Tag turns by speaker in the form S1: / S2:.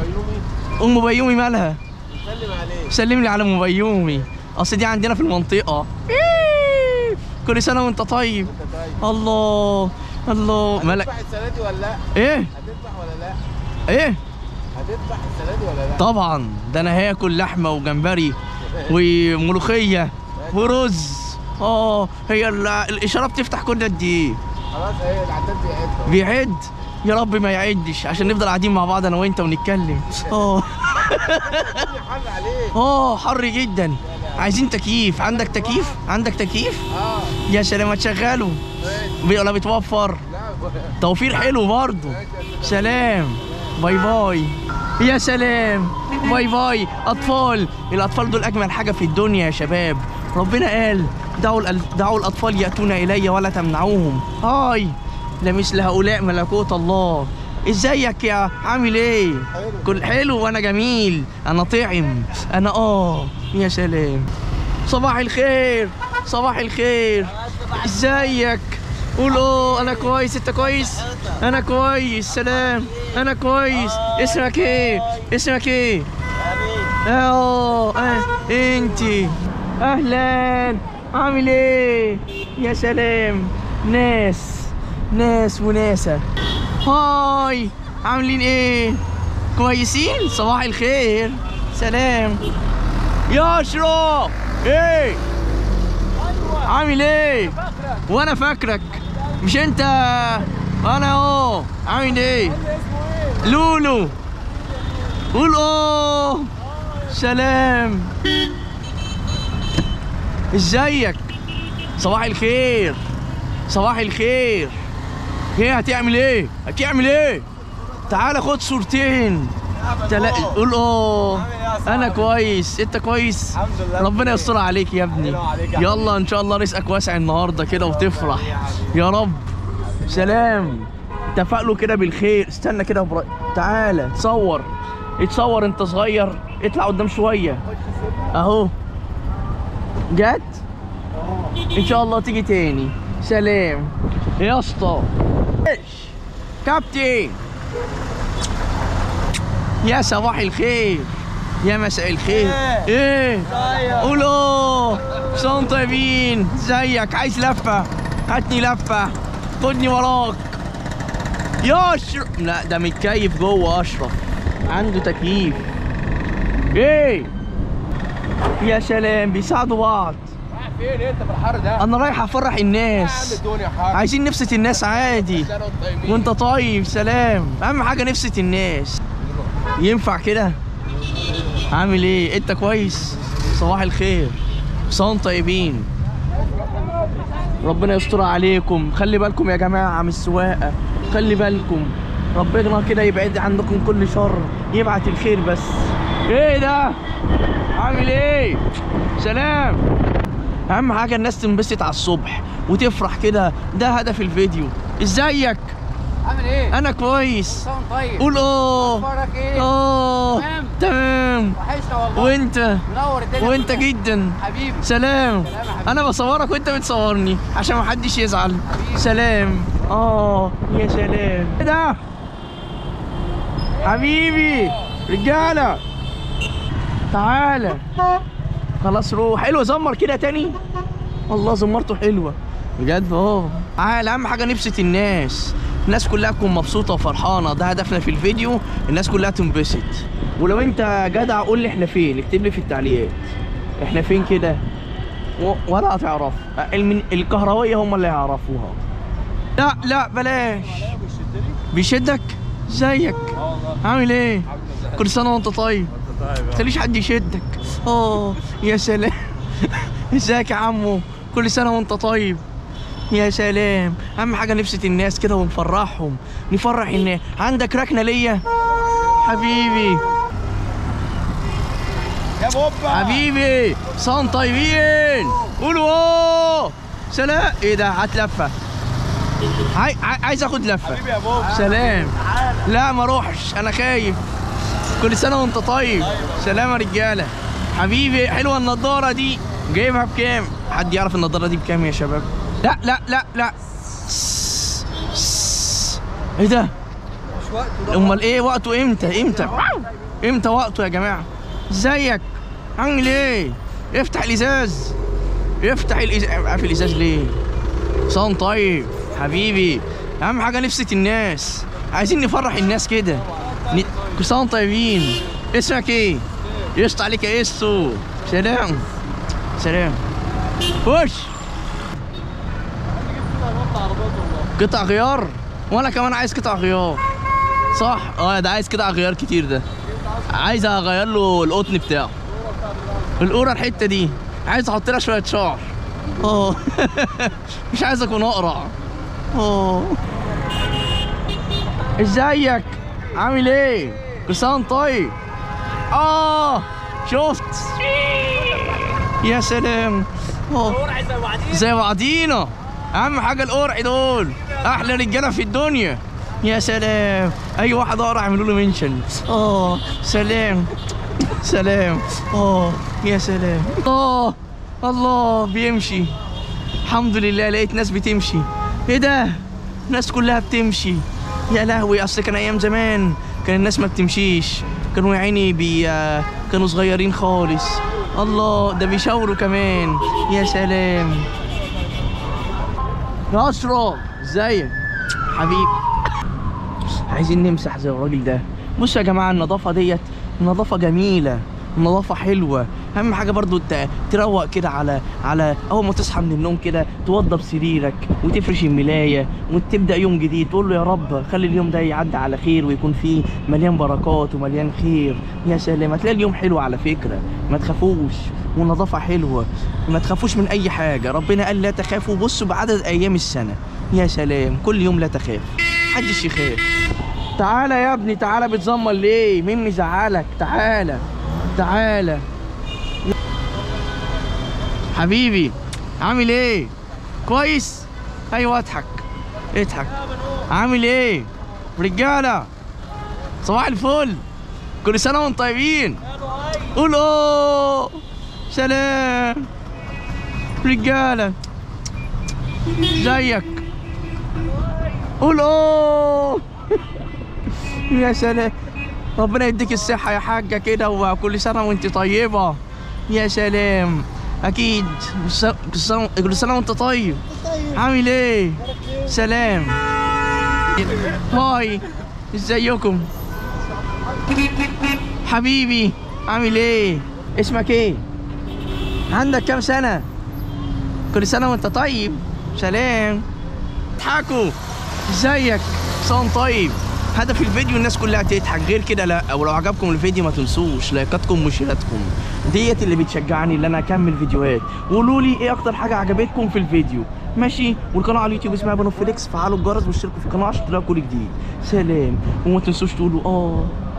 S1: بيومي
S2: ام بيومي مالها
S1: سلم عليه
S2: سلم لي على ام بيومي اصل دي عندنا في المنطقه إيه. كل سنه وانت طيب
S1: انت طيب
S2: الله الله ملك
S1: هتذبح السنه دي ولا لا؟
S2: ايه
S1: هتذبح ولا لا؟
S2: ايه
S1: هتذبح السنه دي ولا لا؟
S2: طبعا ده انا هاكل لحمه وجمبري وملوخيه ورز اه هي ال- الاشاره بتفتح كل قد ايه
S1: خلاص ايه العداد بيعد أهو.
S2: بيعد يا رب ما يعدش عشان نفضل قاعدين مع بعض انا وانت ونتكلم اه
S1: الدنيا حر عليك
S2: اه حر جدا عايزين تكييف عندك تكييف عندك تكييف
S1: اه
S2: يا سلام ما تشغله
S1: ماشي
S2: بي- ولا بتوفر
S1: لا
S2: توفير حلو برضه سلام باي باي يا سلام باي باي اطفال الاطفال دول اجمل حاجه في الدنيا يا شباب ربنا قال دعوا الأل- دعوا الاطفال ياتون الي ولا تمنعوهم هاي لمثل هؤلاء ملكوت الله ازيك يا عامل ايه
S1: حلو.
S2: كل حلو وانا جميل انا طعم انا اه يا سلام صباح الخير صباح الخير ازيك قول اه انا كويس انت كويس انا كويس سلام انا كويس اسمك ايه اسمك ايه اه اه انتي اهلا عامل ايه يا سلام ناس ناس وناسة هاي عاملين ايه كويسين صباح الخير سلام يا اشرف ايه عامل ايه وانا فاكرك مش انت انا اهو عامل ايه لولو قول اه سلام ازيك صباح الخير صباح الخير ايه هتعمل ايه هتعمل ايه تعال خد صورتين تلا... قول اه انا كويس انت كويس
S1: الحمد لله
S2: ربنا يستر عليك يا ابني
S1: الله عليك يا
S2: يلا ان شاء الله رزقك واسع النهارده كده وتفرح يا رب سلام اتفقلوا كده بالخير استنى كده برا... تعالى تصور اتصور انت صغير اطلع قدام شويه اهو جت ان شاء الله تيجي تاني سلام يا اسطى ايش كابتن يا صباح الخير يا مساء الخير ايه قولوا شلون طيبين ازيك عايز لفه هاتني لفه خدني وراك يا اشرف لا ده متكيف جوه اشرف عنده تكييف ايه يا سلام بيساعدوا بعض
S1: رايح فين انت في الحر ده؟
S2: انا رايح افرح
S1: يا عم
S2: الناس
S1: الدنيا حر
S2: عايزين نبسط الناس عادي
S1: سنة وانتم طيبين.
S2: وانت طيب سلام اهم حاجه نبسط الناس ينفع كده عامل ايه انت كويس صباح الخير صون طيبين ربنا يستر عليكم خلي بالكم يا جماعه من السواقه خلي بالكم ربنا كده يبعد عنكم كل شر يبعت الخير بس ايه ده عامل ايه سلام اهم حاجه الناس تنبسط على الصبح وتفرح كده ده هدف الفيديو ازيك
S1: عامل ايه؟
S2: انا كويس
S1: صون طيب
S2: قول اه
S1: اخبارك ايه؟
S2: اه
S1: تمام.
S2: تمام
S1: وحشنا والله
S2: وانت
S1: منور الدنيا
S2: وانت
S1: كلها.
S2: جدا
S1: حبيبي
S2: سلام
S1: سلام يا حبيبي.
S2: انا بصورك وانت بتصورني عشان ما حدش يزعل
S1: حبيبي.
S2: سلام اه يا سلام ايه ده حبيبي رجاله تعالى خلاص روح حلوه زمر كده تاني والله زمرته حلوه بجد اه تعالى اهم حاجه نبسط الناس الناس كلها تكون مبسوطه وفرحانه ده هدفنا في الفيديو الناس كلها تنبسط ولو انت جدع قول لي احنا فين اكتب لي في التعليقات احنا فين كده و- ولا هتعرف المن... الكهرويه هم اللي هيعرفوها لا لا بلاش بيشدك ازيك عامل ايه كل سنه وانت طيب ما تخليش حد يشدك اه يا سلام ازيك يا عمو كل سنه وانت طيب يا سلام اهم حاجه نبسط الناس كده ونفرحهم نفرح الناس عندك ركنه ليا حبيبي
S1: يا بوبا
S2: حبيبي صن طيبين قولوا اوه سلام ايه ده هات لفه عاي... عاي... عايز اخد لفه
S1: حبيبي يا بوبا
S2: سلام لا ما اروحش انا خايف كل سنه وانت طيب سلام يا رجاله حبيبي حلوه النضاره دي جايبها بكام حد يعرف النضاره دي بكام يا شباب لا لا لا لا ايه ده
S1: مش وقته ده
S2: امال ايه وقته امتى امتى امتى وقته يا جماعه ازيك عامل ايه افتح الازاز افتح الازاز قافل الازاز ليه صان طيب حبيبي اهم حاجه نفسة الناس عايزين نفرح الناس كده ن... كل سنه وانتم طيبين اسمك ايه يشط عليك يا اسو سلام سلام خش قطع غيار وانا كمان عايز قطع غيار صح اه ده عايز قطع غيار كتير ده عايز اغير له القطن بتاعه القوره الحته دي عايز احط لها شويه شعر اه مش عايز اكون اقرع اه ازيك عامل ايه كل سنه وأنت طيب اه شفت يا سلام اه زي بعضينا اهم حاجه القرع دول احلى رجاله في الدنيا يا سلام اي واحد اقرع يعملوا له منشن اه سلام سلام اه يا سلام اه الله بيمشي الحمد لله لقيت ناس بتمشي ايه ده الناس كلها بتمشي يا لهوي اصل كان ايام زمان كان الناس ما بتمشيش كانوا يا عيني بي آه، كانوا صغيرين خالص الله ده بيشاوروا كمان يا سلام يا اشرف ازيك حبيبي عايزين نمسح زي الراجل ده بصوا يا جماعه النظافه ديت النظافه جميله النظافه حلوه اهم حاجه برضو ت- تروق كده على على اول ما تصحى من النوم كده توضب سريرك وتفرش الملايه وتبدا يوم جديد تقول له يا رب خلي اليوم ده يعدي على خير ويكون فيه مليان بركات ومليان خير يا سلام هتلاقي اليوم حلو على فكره ما تخافوش والنظافه حلوه ما تخافوش من اي حاجه ربنا قال لا تخافوا بصوا بعدد ايام السنه يا سلام كل يوم لا تخاف محدش يخاف تعالى يا ابني تعالى بتزمر ليه مين مزعلك تعالى تعالى حبيبي عامل ايه كويس ايوه اضحك اضحك عامل ايه رجاله صباح الفل كل سنه وانتم طيبين قول اوه سلام رجاله ازيك قول اوه يا سلام ربنا يديك الصحة يا حاجة كده وكل سنة وانت طيبة يا سلام أكيد كل سنة- كل سنة كل سنة وانت طيب عامل ايه؟ سلام هاي ازيكم حبيبي عامل ايه؟ اسمك ايه؟ عندك كام سنة؟ كل سنة وانت طيب سلام اضحكوا ازيك صون طيب هدف الفيديو الناس كلها تضحك غير كده لا ولو عجبكم الفيديو ما تنسوش لايكاتكم وشيراتكم ديت اللي بتشجعني ان انا اكمل فيديوهات وقولوا لي ايه اكتر حاجه عجبتكم في الفيديو ماشي والقناه على اليوتيوب اسمها بنو فيليكس فعلوا الجرس واشتركوا في القناه عشان تلاقوا كل جديد سلام وما تنسوش تقولوا اه